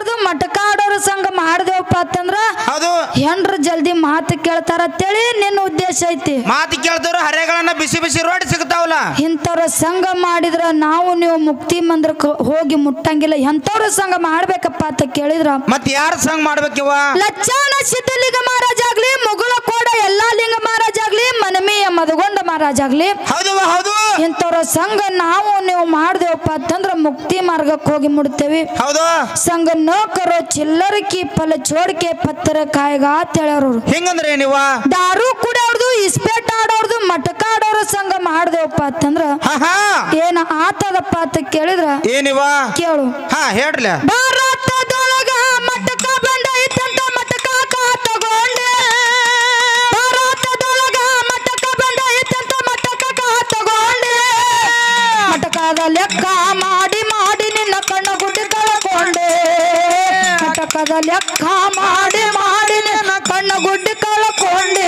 ಆಡೋರ್ದು ಮಟಕ ಆಡೋರ ಸಂಘ ಮಾಡ್ದೇವಪ್ಪ ಅಂತಂದ್ರ ಹೌದು ಹೆಂಡ್ರ ಜಲ್ದಿ ಮಾತು ಕೇಳ್ತಾರ ಅಂತೇಳಿ ನಿನ್ನ ಉದ್ದೇಶ ಐತಿ ಮಾತು ಕೇಳ್ದವ್ರು ಹರೆಗಳನ್ನ ಬಿಸಿ ಬಿಸಿ ರೋಡ್ ಸಿಗ್ತಾವಲ್ಲ ಇಂಥವ್ರ ಸಂಘ ಮಾಡಿದ್ರ ನಾವು ನೀವು ಮುಕ್ತಿ ಮಂದಿರಕ್ಕೆ ಹೋಗಿ ಮುಟ್ಟಂಗಿಲ್ಲ ಎಂಥವ್ರ ಸಂಘ ಮಾಡ್ಬೇಕಪ್ಪ ಅಂತ ಕೇಳಿದ್ರ ಮತ್ ಯಾರ ಸಂಗ್ ಮಾಡ್ಬೇಕಿವ ಲಚ್ಚಾನ ಸಿದ್ಧಲಿಂಗ ಮಹಾರಾಜ ಆಗ್ಲಿ ಮುಗುಳ ಕೋಡ ಎಲ್ಲಾ ಲಿಂಗ ಮಹಾರಾಜ ಆಗ್ಲಿ ಮನಮಿಯ ಮದಗೊಂಡ ಮಹಾರಾಜ ಆಗ್ಲಿ ಹೌದು ಹೌದು ಇಂಥವ್ರ ಸಂಘ ನಾವು ನೀವು ಮಾಡ್ದೇವಪ್ಪ ಅಂತಂದ್ರ ಮುಕ್ತಿ ಮಾರ್ಗಕ್ಕೆ ಹೋಗಿ ಮುಡ್ತೇವಿ ಹೌದು ಸಂಘ ನೌಕರು ಚಿಲ್ಲರಕಿ ಫಲ ಚೋಡಿಕೆ ಪತ್ತರ ಕಾಯ್ಗ ಅಂತ ಹೇಳ್ಯಾರ ಹಿಂಗಂದ್ರೆ ನೀವ ದಾರು ಕುಡಿಯೋರ್ದು ಇಸ್ಪೇಟ್ ಆಡೋರ್ದು ಮಟಕ ಆಡೋರ ಸಂಘ ಮಾಡ್ದೇವಪ್ಪ ಅಂತಂದ್ರ ಹಾ ಹಾ ಏನ ಆತದಪ್ಪ ಅಂತ ಕೇಳಿದ್ರ ಏನಿವ ಕೇಳು ಹಾ ಹೇಳ್ರಲ್ಲ ಭಾರತದೊಳಗ ಮಟಕ ಬಂದೈತಂತ ಮಟಕ ಕಾ ತಗೊಂಡೆ ಭಾರತದೊಳಗ ಮಟಕ ಬಂದೈತಂತ ಮಟಕ ಕಾ ತಗೊಂಡೆ ಮಟಕದ ಲೆಕ್ಕ ಮಾಡಿ ಮಾಡಿ ನಿನ್ನ ಕಣ್ಣು ಗುಡ್ಡಿ ಕಳ್ಕೊಂಡೆ ಮಟಕದ ಲೆಕ್ಕ ಮಾಡಿ ಮಾಡಿ ನಿನ್ನ ಕಣ್ಣು ಗುಡ್ಡಿ ಕಳ್ಕೊಂಡೆ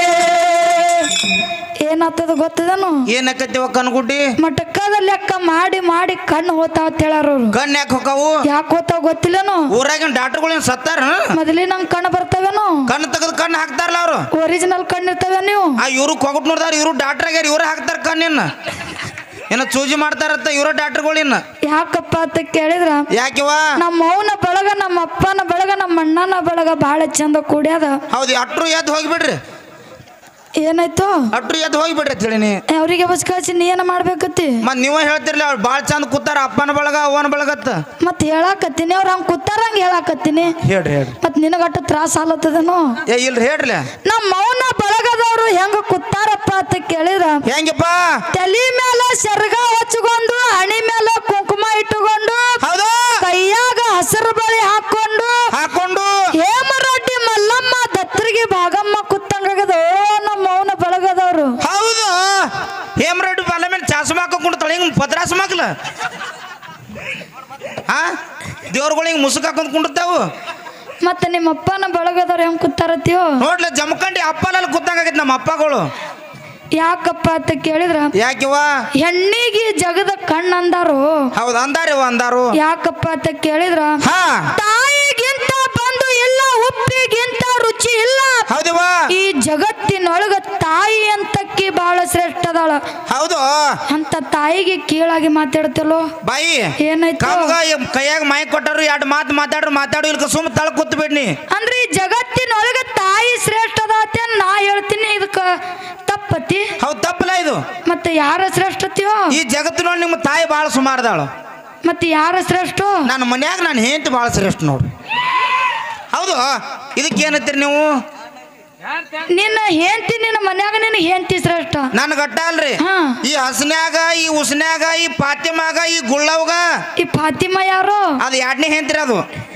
ಏನಾಗ್ತದ ಗೊತ್ತದನು ಏನಕ್ಕತ್ತಿವ ಕನ್ಗುಡ್ಡಿ ಮಟಕದ ಲೆಕ್ಕ ಮಾಡಿ ಮಾಡಿ ಕಣ್ಣು ಹೋತಾವ ಅಂತ ಹೇಳಾರವ್ರು ಕಣ್ ಯಾಕೆ ಹೋಕಾವು ಯಾಕೆ ಹೋತಾವ ಗೊತ್ತಿಲ್ಲನು ಊರಾಗಿನ ಡಾಕ್ಟರ್ಗಳೇನ್ ಸತ್ತಾರ ಮೊದಲೇ ನಂಗೆ ಕಣ್ಣು ಬರ್ತವೇನು ಕಣ್ಣು ತೆಗೆದು ಕಣ್ಣು ಹಾಕ್ತಾರಲ್ಲ ಅವ್ರು ಒರಿಜಿನಲ್ ಕಣ್ಣು ಇರ್ತವೆ ನೀವು ಆ ಇವ್ರು ಕೊಗಟ್ ನೋಡ್ದಾರ ಇವ್ರು ಡಾಕ್ಟರ್ ಆಗ್ಯಾರ ಇವ್ರ ಹಾಕ್ತಾರ ಕಣ್ಣಿನ ಏನ ಸೂಜಿ ಮಾಡ್ತಾರತ್ತ ಇವ್ರ ಡಾಕ್ಟರ್ಗಳಿನ್ನ ಯಾಕಪ್ಪ ಅಂತ ಕೇಳಿದ್ರ ಯಾಕಿವ ನಮ್ಮ ಅವನ ಬಳಗ ನಮ್ಮ ಅಪ್ಪನ ಬಳಗ ನಮ್ಮ ಅಣ್ಣನ ಬಳಗ ಬಹಳ ಚಂದ ಕೂಡ್ಯಾದ ಹೌದು ಅಟ್ರು ಎದ್ದು ಹೋಗ್ಬಿಡ್ರಿ ಏನಾಯ್ತು ಅಟ್ರು ಎದ್ದು ಹೋಗ್ಬಿಡ್ರಿ ಅಂತ ಹೇಳಿನಿ ಅವ್ರಿಗೆ ಬಸ್ ಕಳ್ಸಿ ನೀ ಏನ ಮಾಡ್ಬೇಕತ್ತಿ ಮತ್ ನೀವ ಹೇಳ್ತಿರ್ಲಿ ಅವ್ರು ಭಾಳ ಚಂದ ಕೂತಾರ ಅಪ್ಪನ ಬಳಗ ಅವ್ವನ ಬಳಗತ್ತ ಮತ್ ಹೇಳಾಕತ್ತೀನಿ ಅವ್ರ ಹಂಗ ಕೂತಾರಂಗ ಹೇಳಾಕತ್ತೀನಿ ಹೇಳ್ರಿ ಹೇಳ್ರಿ ಮತ್ ನಿನಗಟ್ಟ ತ್ರಾಸ ಆಲತ್ತದೇನು ಏ ಇಲ್ರಿ ಹೇಳ್ರಿ ನಮ್ಮ ಅವನ ಬಳಗದವ್ರು ಹೆಂಗ ಕೂತಾರಪ್ಪ ಅಂತ ಕೇಳಿದ್ರ ಹೆಂಗಪ್ಪ ತಲಿ ಮೇಲೆ ಸೆರಗ ಹಚ್ಕೊಂಡು ಹಣಿ ಮೇಲೆ ಕುಂಕುಮ ಇಟ್ಟುಕೊಂಡು ಹೌದು ಕೈಯಾಗ ಹಸಿರು ಬಳಿ ಹಾಕೊಂಡು ಹಾಕೊಂಡು ಹೇಮರೆಡ್ಡಿ ಮಲ್ಲಮ್ಮ ದತ್ತರಿಗೆ ಭಾಗಮ್ಮ ಕುತ್ತಂಗಾಗದ ನಮ್ಮ ಮೌನ ಬಳಗದವ್ರು ಹೌದು ಹೇಮರೆಡ್ಡಿ ಬಾಲ ಮೇಲೆ ಚಾಸ್ಮ ಹಾಕೊಂಡು ತೊಳಿಂಗ್ ಪದ್ರಾಸ ಮಕ್ಲ ಹಾ ದೇವ್ರುಗಳು ಹಿಂಗ್ ಮುಸುಕ್ ಹಾಕೊಂಡ್ ಕುಂಡಿರ್ತಾವು ಮತ್ತೆ ನಿಮ್ಮ ಅಪ್ಪನ ಬಳಗದವ್ರು ಹೆಂಗ್ ಕುತ್ತಾರತ್ತೀವೋ ನೋಡ್ಲ ಜಮಖಂಡಿ ಅಪ್ಪನಲ್ಲಿ ಕೂತಂಗಾಗೈತಿ ನಮ್ಮ ಅಪ್ಪಗಳು ಯಾಕಪ್ಪ ಅಂತ ಕೇಳಿದ್ರ ಯಾಕಿವ ಹೆಣ್ಣಿಗೆ ಜಗದ ಕಣ್ಣು ಅಂದಾರು ಹೌದು ಅಂದಾರಿವ ಅಂದಾರು ಯಾಕಪ್ಪ ಅಂತ ಕೇಳಿದ್ರ ಹಾ ತಾಯಿಗಿಂತ ಬಂದು ಇಲ್ಲ ಉಪ್ಪಿಗಿಂತ ರುಚಿ ಇಲ್ಲ ಹೌದಿವ ಈ ಜಗತ್ತಿನೊಳಗ ತಾಯಿ ಅಂತಕ್ಕಿ ಬಹಳ ಶ್ರೇಷ್ಠ ಅದಾಳ ಹೌದು ಅಂತ ತಾಯಿಗೆ ಕೀಳಾಗಿ ಮಾತಾಡ್ತಿಲ್ಲೋ ಬಾಯಿ ಏನಾಯ್ತು ಕಮ್ಗ ಕೈಯಾಗ ಮೈ ಕೊಟ್ಟರು ಎರಡು ಮಾತು ಮಾತಾಡ್ರು ಮಾತಾಡು ಇಲ್ಕ ಸುಮ್ಮ ತಳ ಕೂತ್ ಬಿಡ್ನಿ ಅಂದ್ರೆ ಈ ಜಗತ್ತಿನೊಳಗ ತಾಯಿ ಶ್ರೇಷ್ಠ ಅದಾತ ನಾ ಹೇಳ್ತೀನಿ ಇದಕ್ಕ ತಪ್ಪತಿ ಹೌದು ತಪ್ಪಲ ಇದು ಮತ್ತೆ ಯಾರ ಶ್ರೇಷ್ಠತಿಯೋ ಈ ಜಗತ್ತಿನೊಳಗೆ ನಿಮ್ಮ ತಾಯಿ ಭಾಳ ಸುಮಾರದಾಳು ಮತ್ತೆ ಯಾರ ಶ್ರೇಷ್ಠ ನನ್ನ ಮನ್ಯಾಗ ನಾನು ಹೆಂಡತಿ ಭಾಳ ಶ್ರೇಷ್ಠ ನೋಡು ಹೌದು ಇದಕ್ಕೆ ಏನತ್ತೀರಿ ನೀವು ನಿನ್ನ ಹೆಂಡತಿ ನಿನ್ನ ಮನ್ಯಾಗ ನಿನ್ನ ಹೆಂಡತಿ ಶ್ರೇಷ್ಠ ನನ್ ಗಟ್ಟ ಅಲ್ರಿ ಹಾ. ಈ ಹಸನ್ಯಾಗ ಈ ಉಸ್ನ್ಯಾಗ ಈ ಪಾತ್ಯಮಾಗ ಈ ಗುಳ್ಳವ್ಗ ಈ ಫಾತಿಮಾ ಯಾರು ಅದು ಎರಡನೇ ಹೆಂಡ್ರಿ ಅದು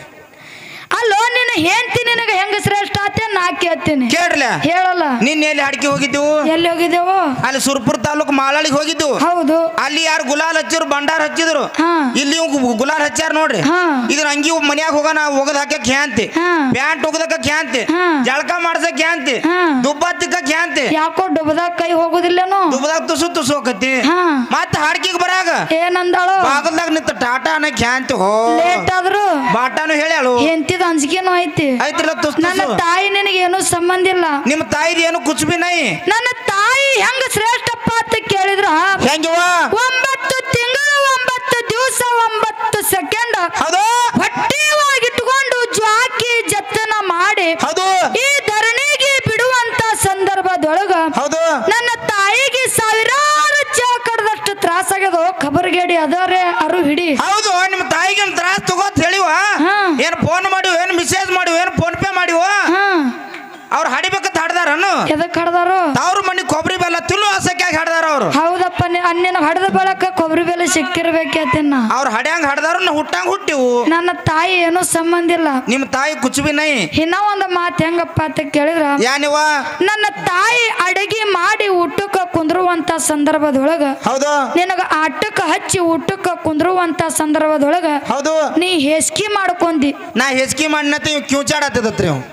ಅಲ್ಲೋ ನಿನ್ನ ಹೆಂಡತಿ ನಿನಗ ಹೆಂಗ ಶ್ರೇಷ್ಠ ಆತ ನಾ ಕೇಳ್ತೀನಿ ಕೇಳ್ರಲ್ಲ ಹೇಳಲ್ಲ ನಿನ್ನೆ ಎಲ್ಲಿ ಅಡಿಕೆ ಹೋಗಿದ್ದೆವು ಎಲ್ಲಿ ಹೋಗಿದ್ದೇವು ಅಲ್ಲಿ ಸುರ್ಪುರ್ ತಾಲೂಕು ಮಾಳಾಳಿಗೆ ಹೋಗಿದ್ದು ಹೌದು ಅಲ್ಲಿ ಯಾರು ಗುಲಾಲ್ ಹಚ್ಚಿರು ಭಂಡಾರ ಹಚ್ಚಿದ್ರು ಹಾ. ಇಲ್ಲಿ ಇವ್ ಗುಲಾಲ್ ಹಚ್ಚಾರ ನೋಡ್ರಿ ಹಾ. ಇದ್ರ ಅಂಗಿ ಮನ್ಯಾಗ ಹೋಗೋಣ ಒಗದ್ ಹಾಕಕ್ ಖ್ಯಾಂತಿ ಹಾ. ಪ್ಯಾಂಟ್ ಒಗದಕ್ಕ ಖ್ಯಾಂತಿ ಹಾ. ಜಳಕ ಮಾಡ್ಸಕ್ ಖ್ಯಾಂತಿ ಹಾ. ದುಬ್ಬ ತಿಕ್ಕ ಖ್ಯಾಂತಿ ಯಾಕೋ ಡುಬದಾಗ ಕೈ ಹೋಗುದಿಲ್ಲೇನು ದುಬ್ಬದಾಗ ತುಸು ತುಸು ಹೋಗತಿ ಹಾ. ಮತ್ತ ಹಾಡ್ಕಿಗ್ ಬರಾಗ ಏನಂದಾಳು ಬಾಗಲ್ದಾಗ ನಿಂತ ಟಾಟಾ ಅನ್ನ ಖ್ಯಾಂತಿ ಹೋ ಲೇಟ್ ಆದ್ರು ಬಾಟಾನು ಹೇಳ್ಯಾಳು ಹೆಂಡತಿದ ಅಂಜಿಕೆನೂ ಐತಿ ಐತ್ರಲ್ಲ ತುಸು ನನ್ನ ತುಸು ತಾಯಿ ನಿನಗೆ ಏನೂ ಸಂಬಂಧ ಇಲ್ಲ ನಿಮ್ಮ ತಾಯಿದ ಏನು ಕುಚ್ಬಿ ನೈ ನನ್ನ ತಾಯಿ ಹೆಂಗ ಶ್ರೇಷ್ಠಪ್ಪ ಅಂತ ಕೇಳಿದ್ರ ಹೆಂಗಿವ ಒಂಬತ್ತು ತಿಂಗಳು ಒಂಬತ್ತು ದಿವಸ ಒಂಬತ್ತು ಸೆಕೆಂಡ್ ಹೌದು ಹೊಟ್ಟೆ ಒಳಗಿಟ್ಟುಕೊಂಡು ಜ್ವಾಕಿ ಜತ್ತನ ಮಾಡಿ ಹೌದು ಈ ಧರಣಿಗೆ ಬಿಡುವಂತ ಸಂದರ್ಭದೊಳಗ ಹೌದು ನನ್ನ ತಾಯಿಗೆ ಸಾವಿರಾರು ಚಾ ಕಡ್ದಷ್ಟು ತ್ರಾಸಾಗ್ಯದ ಖಬರ್ಗೇಡಿ ಅದರೇ ಅರು ಹಿಡಿ ಹೌದು ನಿಮ್ಮ ತಾಯಿಗೆ ಒಂದು ತ್ರಾಸ್ ತಗೋತ್ ಹೇಳಿವ ಹಾ. ಏನು ಫೋನ್ ಮಾಡಿವ ಏನು ಮೆಸೇಜ್ ಮಾಡಿವ ಏನು ಫೋನ್ ಪೇ ಮಾಡಿವ ಹಾ ಅವ್ರು ಹಡಿಬೇಕಂತ ಹಾಡ್ದಾರನು ಎದಕ್ ಹಡ್ದಾರು ತಾವ್ರ ಮನೆ ಕೊಬ್ಬರಿ ಬೆಲ್ಲ ತಿನ್ನು ಆಸಕ್ಕಾಗಿ ಹಾಡ್ದಾರ ಅವ್ರು ಹೌದಪ್ಪ ನೀ- ಅನ್ನಿನ ಹಡದ ಬಳಕ ಕೊಬ್ಬರಿ ಬೆಲೆ ಸಿಕ್ಕಿರ್ಬೇಕೇತಿನ್ನ ಅವ್ರು ಹಡ್ಯಾಂಗ ಹಾಡ್ದಾರು ನಾ ಹುಟ್ಟಂಗ ಹುಟ್ಟಿವು ನನ್ನ ತಾಯಿ ಏನೂ ಸಂಬಂಧ ಇಲ್ಲ ನಿಮ್ಮ ತಾಯಿ ಕುಚ್ಬಿ ನೈ ಇನ್ನ ಒಂದು ಮಾತು ಹೆಂಗಪ್ಪ ಅಂತ ಕೇಳಿದ್ರ ಯಾನಿವ ನನ್ನ ತಾಯಿ ಅಡಿಗೆ ಮಾಡಿ ಊಟಕ್ಕೆ ಕುಂದ್ರುವಂತ ಸಂದರ್ಭದೊಳಗ ಹೌದು ನಿನಗ ಆಟಕ್ಕೆ ಹಚ್ಚಿ ಊಟಕ್ಕೆ ಕುಂದ್ರುವಂತ ಸಂದರ್ಭದೊಳಗ ಹೌದು ನೀ ಹೆಸ್ಕಿ ಮಾಡ್ಕೊಂಡಿ ನಾ ಹೆಚ್ಕಿ ಮಾಡಿನತಿ ಕಿವುಚಾಡತ್ತದ್ರಿ ಅವ್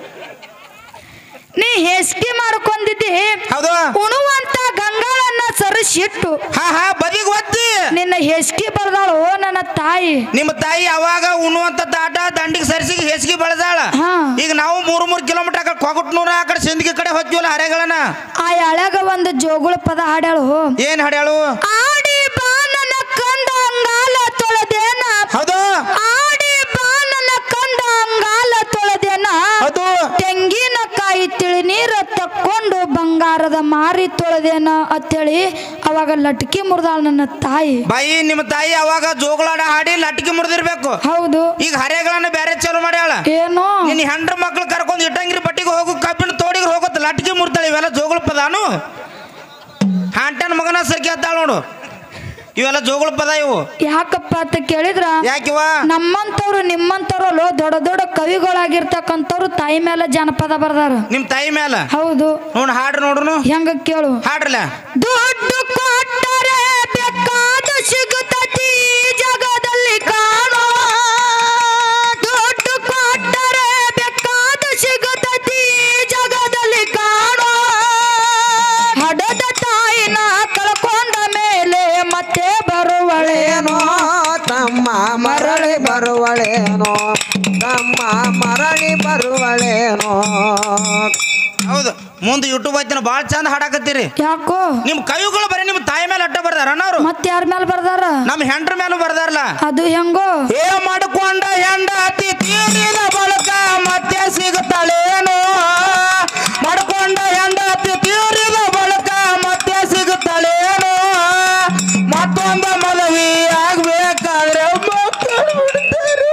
ನೀ ಹೆಸ್ಕಿ ಮಾಡ್ಕೊಂಡಿದ್ದಿ ಹೌದು ಉಣುವಂತ ಗಂಗಾಳನ್ನ ಸರಿಸಿಟ್ಟು ಹಾ ಹಾ ಬದಿಗೆ ಒತ್ತಿ ನಿನ್ನ ಹೆಸ್ಕಿ ಬರ್ದಾಳು ನನ್ನ ತಾಯಿ ನಿಮ್ಮ ತಾಯಿ ಅವಾಗ ಉಣ್ಣುವಂತ ತಾಟ ದಂಡಿಗೆ ಸರಿಸಿ ಈಗ ಹೆಸ್ಗಿ ಬೆಳೆದಾಳ ಹಾ. ಈಗ ನಾವು ಮೂರು ಮೂರು ಕಿಲೋಮೀಟರ್ ಆ ಕಡೆ ಕೊಗಟ್ನೂರ ಆ ಕಡೆ ಸಿಂದಗಿ ಕಡೆ ಹೊತ್ತಿವಲ್ಲ ಹರೆಗಳನ್ನ ಆ ಎಳ್ಯಾಗ ಒಂದು ಜೋಗುಳ ಪದ ಹಾಡ್ಯಾಳು ಏನ್ ಹಡ್ಯಾಳು ಆಡಿ ಬಾನನ ಕಂದ ಅಂಗಾಲ ತೊಳೆದೇನ ಹೌದು ಆಡಿ ಬಾನನ ಕಂದ ಅಂಗಾಲ ತೊಳೆದೇನ ಹೌದು ತೆಂಗಿನಕಾಯಿ ತಿಳಿ ನೀರ ತಕ್ಕೊಂಡು ಬಂಗಾರದ ಮಾರಿ ತೊಳೆದೇನ ಅಂತೇಳಿ ಅವಾಗ ಲಟ್ಕಿ ಮುರಿದಾಳ ನನ್ನ ತಾಯಿ ಬಾಯಿ ನಿಮ್ಮ ತಾಯಿ ಅವಾಗ ಜೋಗಳಾಡ ಹಾಡಿ ಲಟ್ಕಿ ಮುರಿದಿರ್ಬೇಕು ಹೌದು ಈಗ ಹರೆಗಳನ್ನ ಬೇರೆ ಚಾಲು ಮಾಡ್ಯಾಳ ಏನು ನಿನ್ನ ಹೆಂಡ್ರ ಮಕ್ಳು ಕರ್ಕೊಂಡು ಇಟ್ಟಂಗಿರಿ ಬಟ್ಟಿಗೆ ಹೋಗು ಕಬ್ಬಿನ ತೋಡಿಗೆ ಹೋಗುತ್ತೆ ಲಟ್ಕಿ ಮುರ್ತಾಳೆ ಇವೆಲ್ಲ ಜೋಗಳ ಪದಾನು ಹಾಂಟನ್ ಮಗನ ಸರ್ಕಿ ಹತ್ತಾಳ ನೋಡು ಇವೆಲ್ಲ ಜೋಗಳ ಪದ ಇವು ಯಾಕಪ್ಪ ಅಂತ ಕೇಳಿದ್ರ ಯಾಕಿವ ನಮ್ಮಂತವ್ರು ನಿಮ್ಮಂತವ್ರು ದೊಡ್ಡ ದೊಡ್ಡ ಕವಿಗಳಾಗಿರ್ತಕ್ಕಂಥವ್ರು ತಾಯಿ ಮೇಲೆ ಜನಪದ ಬರ್ದಾರ ನಿಮ್ ತಾಯಿ ಮೇಲೆ ಹೌದು ನೋಡ್ ಹಾಡ್ರಿ ನೋಡ್ರು ಹೆಂಗ ಕೇಳು ಹಾಡ್ರಲ್ಲ ದುಡ್ಡು ಕೊಟ್ಟರೆ ಬೇಕಾದ ಸಿಗುತ್ತತಿ ಜಗದಲ್ಲಿ ಕಾಣೋ ದುಡ್ಡು ಕೊಟ್ಟರೆ ಬೇಕಾದ ಸಿಗುತ್ತತಿ ಜಗದಲ್ಲಿ ಕಾಣೋ ಹಡದ ತಾಯಿನ ಕಳ್ಕೊಂಡ ಮೇಲೆ ಮತ್ತೆ ಬರುವಳೇನೋ ತಮ್ಮ ಮರಳಿ ಬರುವಳೇನೋ ತಮ್ಮ ಮರಳಿ ಬರುವಳೇನೋ ಹೌದು ಮುಂದೆ ಯೂಟ್ಯೂಬ್ ಐತಿನ ಭಾಳ ಚಂದ ಹಾಡಾಕತ್ತೀರಿ ಯಾಕೋ ನಿಮ್ ಕವಿಗಳು ಬರೀ ನಿಮ್ ತಾಯಿ ಮೇಲೆ ಅಟ್ಟ ಬರ್ದಾರ ಅವ್ರು ಮತ್ತೆ ಯಾರ ಮೇಲೆ ಬರ್ದಾರ ನಮ್ ಹೆಂಡ್ರ ಮೇಲೂ ಬರ್ದಾರಲ್ಲ ಅದು ಹೆಂಗೋ ಏ ಮಾಡಿಕೊಂಡ ಹೆಂಡ ಅತಿ ತೀರಿದ ಬಳಕ ಮತ್ತೆ ಸಿಗುತ್ತಾಳೇನು ಮಾಡಿಕೊಂಡ ಹೆಂಡ ಅತಿ ತೀರಿದ ಬಳಕ ಮತ್ತೆ ಸಿಗುತ್ತಾಳೇನು ಮತ್ತೊಂದು ಮದುವೆ ಆಗ್ಬೇಕಾದ್ರೆ ಮಕ್ಕಳು ಬಿಡ್ತಾರೆ.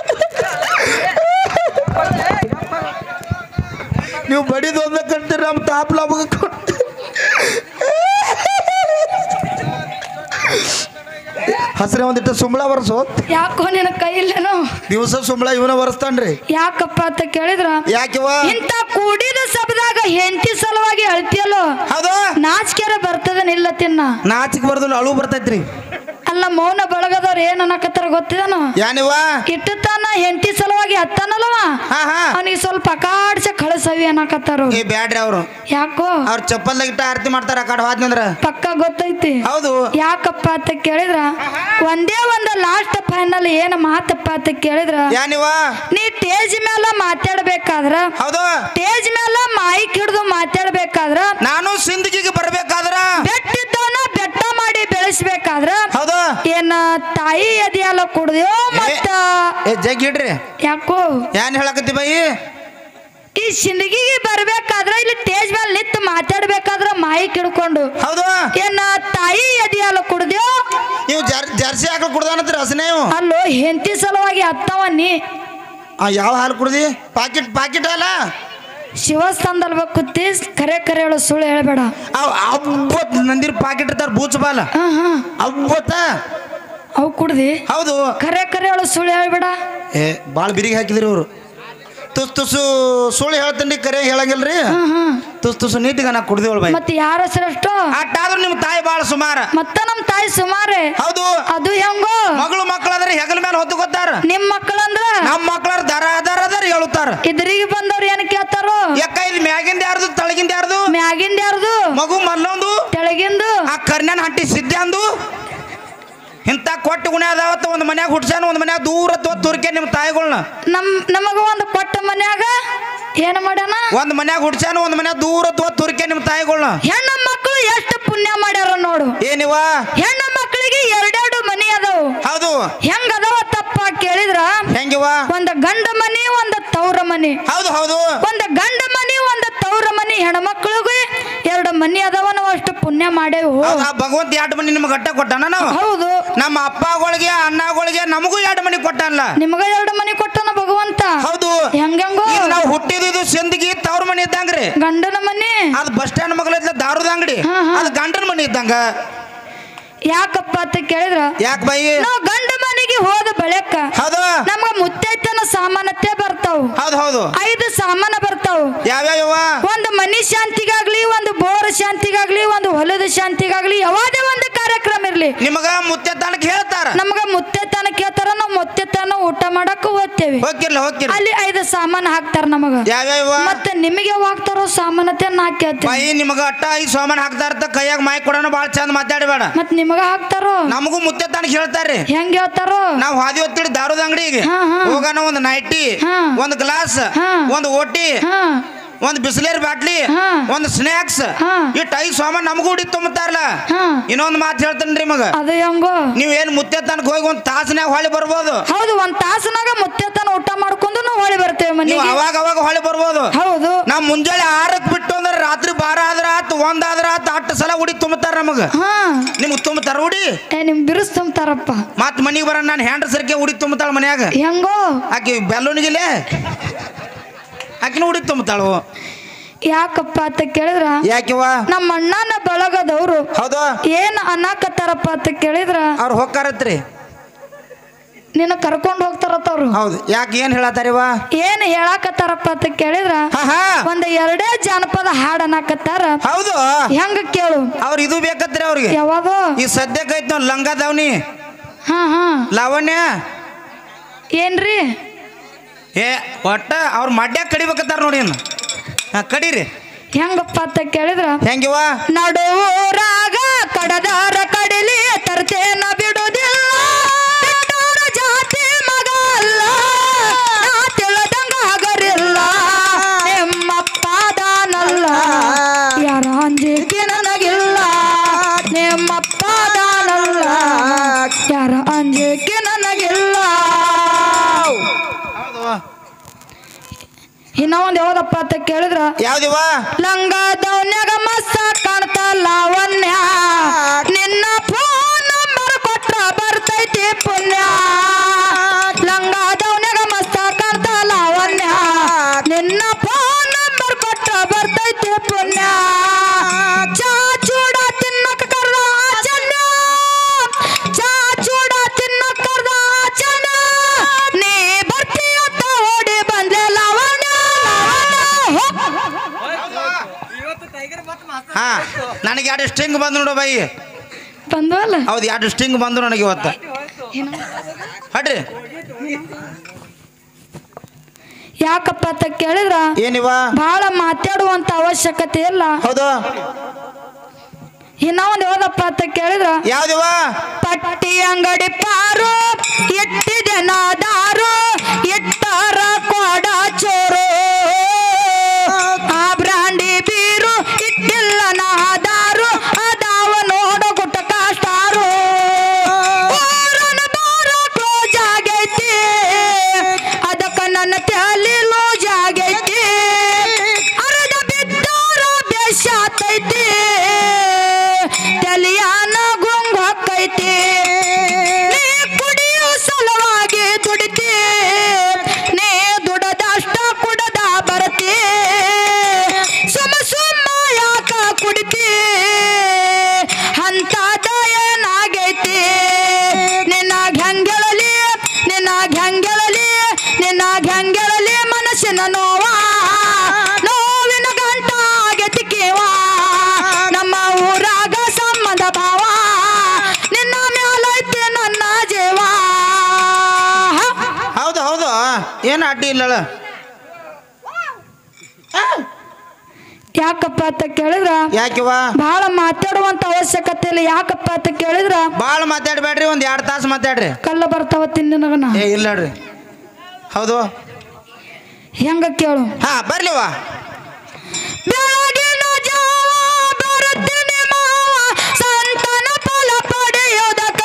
ನೀವು ಬಡಿದು ಒಂದ ಕಂಡ್ರಿ ನಮ್ಮ ತಾಪ್ಲ ಹಸ್ರೆ ಒಂದಿಟ್ಟು ಸುಂಬಳ ಬರ್ಸೋ ಯಾಕೋ ನಿನ್ನ ಕೈ ಇಲ್ಲೇನೋ ದಿವಸ ಸುಂಬಳ ಇವನ ಬರ್ಸ್ತಾನ್ರಿ ಯಾಕಪ್ಪ ಅಂತ ಕೇಳಿದ್ರ ಯಾಕಿವ ಇಂಥ ಕೂಡಿದ ಸಭದಾಗ ಹೆಂಡತಿ ಸಲುವಾಗಿ ಅಳ್ತಿಯಲ್ಲೋ ಹೌದು ನಾಚಿಕೆರ ಬರ್ತದ ನಿಲ್ಲ ತಿನ್ನ ನಾಚಿಕ್ ಬರ್ದು ಅಳು ಬರ್ತೈತ್ರಿ ಅಲ್ಲ ಮೌನ ಬಳಗದವ್ರು ಏನ್ ಅನ್ನಕತ್ತಾರ ಗೊತ್ತಿದನ ಯಾನಿವ ಇಟ್ಟು ತಾನ ಹೆಂಡತಿ ಸಲುವಾಗಿ ಅತ್ತಾನಲ್ಲವ ಹಾ ಹಾ ಅವನಿಗೆ ಸ್ವಲ್ಪ ಅಕಾಡ್ಸ ಕಳಸವಿ ಅನ್ನಕತ್ತಾರ ಅವ್ರು. ಏ ಬ್ಯಾಡ್ರಿ ಅವ್ರು ಯಾಕೋ ಅವ್ರ ಚಪ್ಪಲ್ದಾಗ ಇಟ್ಟ ಆರತಿ ಮಾಡ್ತಾರ ಆ ಕಡೆ ಹೋದ್ನಂದ್ರ ಪಕ್ಕ ಗೊತ್ತೈತಿ ಹೌದು ಯಾಕಪ್ಪ ಅಂತ ಕೇಳಿದ್ರ ಒಂದೇ ಒಂದು ಲಾಸ್ಟ್ ಫೈನಲ್ ಏನ್ ಮಾತಪ್ಪ ಅಂತ ಕೇಳಿದ್ರ ಯಾನಿವ ನೀ ಟೇಜ್ ಮೇಲೆ ಮಾತಾಡ್ಬೇಕಾದ್ರ ಹೌದು ಟೇಜ್ ಮೇಲೆ ಮೈಕ್ ಹಿಡಿದು ಮಾತಾಡ್ಬೇಕಾದ್ರ ನಾನು ಸಿಂದಗಿಗೆ ಬರ್ಬೇಕಾದ್ರ ಬೆಟ್ಟಿದ್ದವನ ಬೆಟ್ಟ ಮಾಡಿ ಬೆಳೆಸ್ಬೇಕಾದ್ರ ಹೌದು ಏನ ತಾಯಿ ಎದೆಯಲ್ಲ ಕುಡ್ದೇವ್ ಮತ್ತ ಏ ಜಗ್ ಇಡ್ರಿ ಯಾಕೋ ಏನ್ ಹೇಳಕತ್ತಿ ಬಾಯಿ ಈ ಸಿಂದಗಿಗೆ ಬರ್ಬೇಕಾದ್ರ ಇಲ್ಲಿ ಟೇಜ್ ಮೇಲೆ ನಿಂತು ಮಾತಾಡ್ಬೇಕಾದ್ರ ಮೈಕ್ ಹಿಡ್ಕೊಂಡು ಹೌದು ಏನ ತಾಯಿ ಎದೆಯಲ್ಲ ಕುಡ್ದೇವ್ ನೀವು ಜರ್ ಜರ್ಸಿ ಹಾಕಲ್ ಕುಡ್ದಾನತ್ರಿ ಹಸನೇ ಇವು ಅಲ್ಲೋ ಹೆಂಡತಿ ಸಲುವಾಗಿ ಅತ್ತವ ನೀ ಆ, ಯಾವ ಹಾಲು ಕುಡ್ದಿ ಪಾಕಿಟ್ ಪಾಕಿಟ್ ಅಲ್ಲ ಶಿವಸ್ಥಾನದಲ್ಲಿ ಕುತ್ತಿ ಕರೆ ಕರೆ ಹೇಳೋ ಸುಳ್ಳು ಹೇಳ್ಬೇಡ ಅವ್ ಅಬ್ಬತ್ ನಂದಿರ್ ಪಾಕಿಟ್ ಇರ್ತಾರ ಬೂಚ್ ಬಾಲ ಹಾ ಹಾ ಅಬ್ಬತ್ತ ಅವು ಕುಡ್ದಿ ಹೌದು ಕರೆ ಕರೆ ಹೇಳೋ ಸುಳ್ಳು ಹೇಳ್ಬೇಡ ಏ ಭಾಳ ಬಿರಿಗೆ ಹಾಕಿದ್ರಿ ಇವರು ತುಸ್ ತುಸು ಸುಳ್ಳು ಹೇಳ್ತೀನಿ ಕರೆ ಹೇಳಂಗಿಲ್ರಿ ಹಾ ಹಾ ತುಸ್ ತುಸು ನೀತಿಗ ನಾ ಕುಡ್ದೇವಳು ಬಾಯಿ ಮತ್ತೆ ಯಾರ ಹೆಸರಷ್ಟು ಅಟ್ಟಾದ್ರೂ ನಿಮ್ಮ ತಾಯಿ ಭಾಳ ಸುಮಾರ ಮತ್ತ ನಮ್ ತಾಯಿ ಸುಮಾರೆ ಹೌದು ಅದು ಹೆಂಗೋ ಮಗಳು ಮಕ್ಕಳಾದ್ರೆ ಹೆಗಲ ಮೇಲೆ ಹೊತ್ತು ಗೊತ್ತಾರ ನಿಮ್ ಮಕ್ಕಳಂದ್ರ ನಮ್ಮ ಮಕ್ಕಳಾರ ದರ ದರ ದರ ಹೇಳುತ್ತಾರ ಇದ್ರಿಗೆ ಬಂದವ್ರು ಏನ್ ಕೇಳ್ತಾರೋ ಯಾಕ ಇದು ಮ್ಯಾಗಿಂದ ಯಾರ್ದು ತಳಗಿಂದ ಯಾರ್ದು ಮ್ಯಾಗಿಂದ ಯಾರ್ದು ಮಗು ಮಲ್ಲೊಂದು ತೆಳಗಿಂದು ಆ ಕರ್ನ್ಯಾನ ಹಂಟಿ ಸಿದ್ಧ ಅಂದು ಇಂಥ ಕೊಟ್ಟು ಗುಣ ಅದಾವತ್ತ ಒಂದು ಮನ್ಯಾಗ ಹುಡ್ಸಾನ ಒಂದು ಮನ್ಯಾಗ ದೂರ ತುರ್ಕೆ ನಿಮ್ಮ ತಾಯಿಗಳ್ನ ನಮ್ ನಮಗ ಒಂದು ಕೊಟ್ಟ ಮನ್ಯಾಗ ಏನ್ ಮಾಡ್ಯಾನ ಒಂದು ಮನ್ಯಾಗ ಹುಡ್ಸಾನ ಒಂದು ಮನ್ಯಾಗ ದೂರ ತುರ್ಕೆ ನಿಮ್ಮ ತಾಯಿಗಳ್ನ ಹೆಣ್ಣು ಮಕ್ಕಳು ಎಷ್ಟು ಪುಣ್ಯ ಮಾಡ್ಯಾರ ನೋಡು ಏನಿವ ಹೆಣ್ಣು ಮಕ್ಕಳಿಗೆ ಎರಡೆರಡು ಮನಿ ಅದಾವು ಹೌದು ಹೆಂಗ ಅದಾವ ತಪ್ಪ ಕೇಳಿದ್ರ ಹೆಂಗಿವ ಒಂದ ಗಂಡ ಮನಿ ಒಂದ ತವ್ರ ಮನಿ ಹೌದು ಹೌದು ಒಂದ ಗಂಡ ಮನಿ ಒಂದ ತವ್ರ ಮನಿ ಹೆಣ್ಮಕ್ಳಿಗೆ ಎರಡು ಮನಿ ಅದಾವ ನಾವು ಅಷ್ಟು ಪುಣ್ಯ ಮಾಡೇವು ಹೌದು, ಆ ಭಗವಂತ ಎರಡು ಮನಿ ನಿಮ್ಗೆ ಗಟ್ಟ ಕೊಟ್ಟಾನ ನಾವು ಹೌದು ನಮ್ಮ ಅಪ್ಪಗಳಿಗೆ ಅಣ್ಣಗಳಿಗೆ ನಮಗೂ ಎರಡು ಮನಿ ಕೊಟ್ಟಾನಲ್ಲ ನಿಮಗ ಎರಡು ಮನಿ ಕೊಟ್ಟನ ಭಗವಂತ ಹೌದು ಹೆಂಗೆಂಗೋ ಈಗ ನಾವು ಹುಟ್ಟಿದ್ದು ಸಿಂದಗಿ ತವ್ರ ಮನಿ ಇದ್ದಂಗ್ರಿ ಗಂಡನ ಮನಿ ಅದು ಬಸ್ ಸ್ಟ್ಯಾಂಡ್ ಮಗಲ ದಾರದ ಅಂಗಡಿ ಹಾ, ಹಾ. ಅದು ಗಂಡನ ಮನಿ ಇದ್ದಂಗ ಯಾಕಪ್ಪ ಅಂತ ಕೇಳಿದ್ರ ಯಾಕೆ ಬಾಯಿ ನಾವು ಗಂಡ ಮನೆಗೆ ಹೋದ ಬಳಿಕ ಹೌದು ನಮ್ಗ ಮುತ್ತೈತನ ಸಾಮಾನತೆ ಬರ್ತಾವ ಹೌದು ಹೌದು ಐದು ಸಾಮಾನ ಬರ್ತಾವ ಯಾವ್ಯಾವ ಒಂದು ಮನಿ ಶಾಂತಿಗಾಗ್ಲಿ ಒಂದು ಬೋರ್ ಶಾಂತಿಗಾಗ್ಲಿ ಒಂದು ಹೊಲದ ಶಾಂತಿಗಾಗ್ಲಿ ಯಾವುದೇ ಒಂದು ಕಾರ್ಯಕ್ರಮ ಇರ್ಲಿ ನಿಮಗ ಮುತ್ತೆ ತನಕ ಹೇಳ್ತಾರ ನಮಗ ಮುತ್ತೈತನ ಕೇಳ್ತಾರ ನಾವು ನಾವು ಮೊತ್ತೆತನ ಊಟ ಮಾಡಕ್ ಹೋಗ್ತೇವೆ ಹೋಗಿರ್ಲ ಹೋಗಿರ್ಲ ಅಲ್ಲಿ ಐದು ಸಾಮಾನು ಹಾಕ್ತಾರ ನಮಗ ಯಾವ್ಯಾವ ಮತ್ತೆ ನಿಮಗೆ ಯಾವಾಗ ಹಾಕ್ತಾರೋ ಸಾಮಾನತೆ ನಾ ಕೇಳ್ತೇನೆ ಬಾಯಿ ನಿಮಗ ಅಟ್ಟ ಈ ಸೋಮನ್ ಹಾಕ್ತಾರ ಕೈಯಾಗ ಮಾಯಿ ಕೊಡೋಣ ಭಾಳ ಚಂದ ಮಾತಾಡಬೇಡ ಮತ್ ನಿಮಗ ಹಾಕ್ತಾರೋ ನಮಗೂ ಮುತ್ತೆ ತಾನ ಹೇಳ್ತಾರ್ರಿ ಹೆಂಗ್ ಹೇಳ್ತಾರೋ ನಾವ್ ಹಾದಿ ಹೊತ್ತಿಡಿ ದಾರದ ಅಂಗಡಿಗೆ ಹಾ, ಹಾ. ಹೋಗೋಣ ಒಂದು ನೈಟಿ ಹಾ. ಒಂದು ಗ್ಲಾಸ್ ಹಾ. ಒಂದು ಓಟಿ ಹಾ ಒಂದು ಬಿಸಿಲೇರಿ ಬಾಟ್ಲಿ ಹಾ. ಒಂದು ಸ್ನ್ಯಾಕ್ಸ್ ಹಾ. ಇಟ್ಟು ಐದು ಸಾಮಾನ್ ನಮಗೂ ಹುಡಿ ತುಂಬತಾರಲ್ಲ ಹಾ ಇನ್ನೊಂದು ಮಾತು ಹೇಳ್ತೇನ್ರಿ ಮಗ ಅದು ಹೆಂಗೋ ನೀವ್ ಏನ್ ಮುತ್ತೆ ತನಕ ಹೋಗಿ ಒಂದ್ ತಾಸನ್ಯಾಗ ಹೊಳಿ ಬರ್ಬೋದು ಹೌದು ಒಂದ್ ತಾಸನಾಗ ಮುತ್ತೆತನ ಊಟ ಮಾಡ್ಕೊಂಡು ನಾವು ಹೊಳಿ ಬರ್ತೇವೆ ನೀವು ಮನೆಗೆ ಅವಾಗ ಅವಾಗ ಹೊಳಿ ಬರ್ಬೋದು ಹೌದು ನಾವ್ ಮುಂಜಾನೆ ಆರಕ್ಕೆ ಬಿಟ್ಟು ಅಂದ್ರೆ ರಾತ್ರಿ ಬಾರ ಆದ್ರ ಆತ್ ಒಂದ್ ಆದ್ರ ಆತ್ ಅಟ್ಟು ಸಲ ಉಡಿ ತುಂಬತಾರ ನಮಗ ಹಾ ನಿಮ್ಗೆ ತುಂಬತಾರ ಉಡಿ ಏ ನಿಮ್ ಬಿರುಸ್ ತುಂಬ್ತಾರಪ್ಪ ಮತ್ ಮನಿಗೆ ಬರ ನಾನು ಹ್ಯಾಂಡ್ರ ಸರ್ಕೆ ಉಡಿ ತುಂಬತಾಳ ಮನ್ಯಾಗ ಹೆಂಗೋ ಆಕಿ ಬೆಲ್ಲೂನಿಗಿಲೆ ಆಕಿನ ಉಡಿ ತುಂಬತಾಳು ಯಾಕಪ್ಪ ಅಂತ ಕೇಳಿದ್ರ ಯಾಕಿವ ನಮ್ಮ ಅಣ್ಣನ ಬಳಗದವ್ರು ಹೌದು ಏನ್ ಅನ್ನಕತ್ತಾರಪ್ಪ ಅಂತ ಕೇಳಿದ್ರ ಅವ್ರು ಹೋಗ್ತಾರತ್ರಿ ನಿನ್ನ ಕರ್ಕೊಂಡ್ ಹೋಗ್ತಾರತ್ತ ಅವ್ರು ಹೌದು ಯಾಕೆ ಏನ್ ಹೇಳತ್ತಾರಿವ ಏನ್ ಹೇಳಾಕತ್ತಾರಪ್ಪ ಅಂತ ಕೇಳಿದ್ರ ಹಾ ಹಾ ಒಂದ್ ಎರಡೇ ಜಾನಪದ ಹಾಡ್ ಅನ್ನಕತ್ತಾರ ಹೌದು ಹೆಂಗ ಕೇಳು ಅವ್ರು ಇದು ಬೇಕತ್ರಿ ಅವ್ರಿಗೆ ಯಾವಾಗ ಈ ಸದ್ಯಕ್ಕೆ ಐತ್ ನೋಡ್ ಲಂಗ ದಾವಣಿ ಹಾ ಹಾ ಲಾವಣ್ಯ ಏನ್ರಿ ಏ ಒಟ್ಟ ಅವ್ರ ಮಡ್ಯಾಗ ಕಡಿಬೇಕತ್ತಾರ ನೋಡಿ ಇನ್ನು ಹಾ ಕಡೀರಿ ಹೆಂಗಪ್ಪ ಅಂತ ಕೇಳಿದ್ರ ಹೆಂಗಿವ ನಡುವೂರಾಗ ಕಡದಾರ ಕಡಿಲಿ ತರ್ತೇನ ಬಿಡುದಿಲ್ಲ ಕೆಟ್ಟೋರ ಜಾತಿ ಮಗ ಅಲ್ಲ ನಾ ತಿಳಿದಂಗ ಹಗರಿಲ್ಲ ನಿಮ್ಮಪ್ಪ ದಾನಲ್ಲ ಯಾರ ಅಂಜಿಕೆ ನನಗಿಲ್ಲ ನಿಮ್ಮಪ್ಪ ದಾನಲ್ಲ ಯಾರ ಅಂಜಿಕೆ ನನಗಿಲ್ಲ ಹೌದು ಇನ್ನ ಒಂದ್ ಯಾವ್ದಪ್ಪ ಅಂತ ಕೇಳಿದ್ರ ಯಾವ್ದಿವ ಲಂಗ ದೌನ್ಯಾಗ ಮಸ್ತ ಕಾಣ್ತ ಲಾವಣ್ಯ ನಿನ್ನ ಫೋನ್ ನಂಬರ್ ಕೊಟ್ರ ಬರ್ತೈತಿ ಪುಣ್ಯ ಲಂಗ ದೌನ್ಯಾಗ ಮಸ್ತ ಕಾಣ್ತ ಲಾವಣ್ಯ ನಿನ್ನ ಫೋನ್ ನಂಬರ್ ಕೊಟ್ರ ಬರ್ತೈತಿ ಪುಣ್ಯ ಚಾ ಚೂಡ ತಿನ್ನಕ ಕರ್ದ ಆಚನ್ಯ ಚಾ ಚೂಡ ತಿನ್ನಕ ಕರ್ದ ಆಚನ್ಯ ನೀ ಬರ್ತೀಯಂತ ಓಡಿ ಬಂದೆ ಲಾವಣ್ಯ ಹಾ ನನಗೆ ಎರಡು ಸ್ಟಿಂಗ್ ಬಂದು ನೋಡು ಬೈ ಬಂದ್ವಲ್ಲ ಹೌದು ಎರಡು ಸ್ಟಿಂಗ್ ಬಂದು ನನಗೆ ಇವತ್ತು ಹಡ್ರಿ ಯಾಕಪ್ಪ ಅಂತ ಕೇಳಿದ್ರ ಏನಿವ ಬಹಳ ಮಾತಾಡುವಂತ ಅವಶ್ಯಕತೆ ಇಲ್ಲ ಹೌದು ಇನ್ನ ಒಂದ್ ಯಾವ್ದಪ್ಪ ಅಂತ ಕೇಳಿದ್ರ ಯಾವ್ದಿವ ಪಟ್ಟಿ ಅಂಗಡಿ ಪಾರು ಇಟ್ಟಿದೆ ದಾರು ಇಟ್ಟಾರ ಕೊಡ ಚೋರು ಆ ಬ್ರಾಂಡಿ ಬೀರು ಇಟ್ಟಿಲ್ಲ ನಾ ದಾರು ಅದಾವ ನೋಡ ಗುಟಕ ಸ್ಟಾರು ಊರನ ಬಾರ ಕ್ಲೋಸ್ ಆಗೈತಿ ಅದಕ್ಕ ನನ್ನ ತಲೆ ಲೂಸ್ ಆಗೈತಿ ಅರ್ಧ ಬಿದ್ದಾರ ಬೇಸಾತೈತಿ ತಲಿಯಾನ ಗುಂಗ್ ಹೊಕ್ಕೈತಿ ನೀ ಕುಡಿಯೋ ಸಲುವಾಗಿ ದುಡಿತಿ ನೀ ದುಡದಷ್ಟ ಕುಡದ ಬರತಿ ಸುಮ ಸುಮ್ಮ ಯಾಕ ಕುಡಿತಿ ಅಂತದ ಏನಾಗೈತಿ ನಿನ್ನ ಹೆಂಗೆಳಲಿ ನಿನ್ನ ಹೆಂಗೆಳಲಿ ನಿನ್ನ ಹೆಂಗೆಳಲಿ ಮನಸ್ಸಿನ ನೋವಾ ನೋವಿನ ಗಂಟ ಆಗೈತಿ ಕೇವಾ ನಮ್ಮ ಊರಾಗ ಸಂಬಂಧ ಭಾವ ನಿನ್ನ ಮ್ಯಾಲೈತಿ ನನ್ನ ಜೀವ ಹೌದು ಹೌದು ಏನು ಅಡ್ಡಿ ಇಲ್ಲ ಯಾಕಪ್ಪ ಅಂತ ಕೇಳಿದ್ರ ಯಾಕಿವ ಬಹಳ ಮಾತಾಡುವಂತ ಅವಶ್ಯಕತೆ ಇಲ್ಲ ಯಾಕಪ್ಪ ಅಂತ ಕೇಳಿದ್ರ ಭಾಳ ಮಾತಾಡ್ಬೇಡ್ರಿ ಒಂದು ಎರಡು ತಾಸು ಮಾತಾಡ್ರಿ ಕಲ್ಲ ಬರ್ತಾವ ತಿನ್ನಗನ ಏ ಇಲ್ಲ ರೀ ಹೌದು ಹೆಂಗ ಕೇಳು ಹಾ ಬರ್ಲಿವ ಬೆಳಗಿನ ಜಾವ ಬರುತ್ತೀನಿ ಮಾವ ಸಂತಾನ ಫಲ ಪಡೆಯೋದಕ್ಕ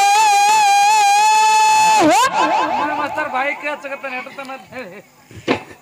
ಮಾಸ್ತರ್ ಬಾಯಿ ಕೇಳ್ಸಕತ್ತಾನ ಎಟ್ಟತನ ಅಂತ ಹೇಳಿ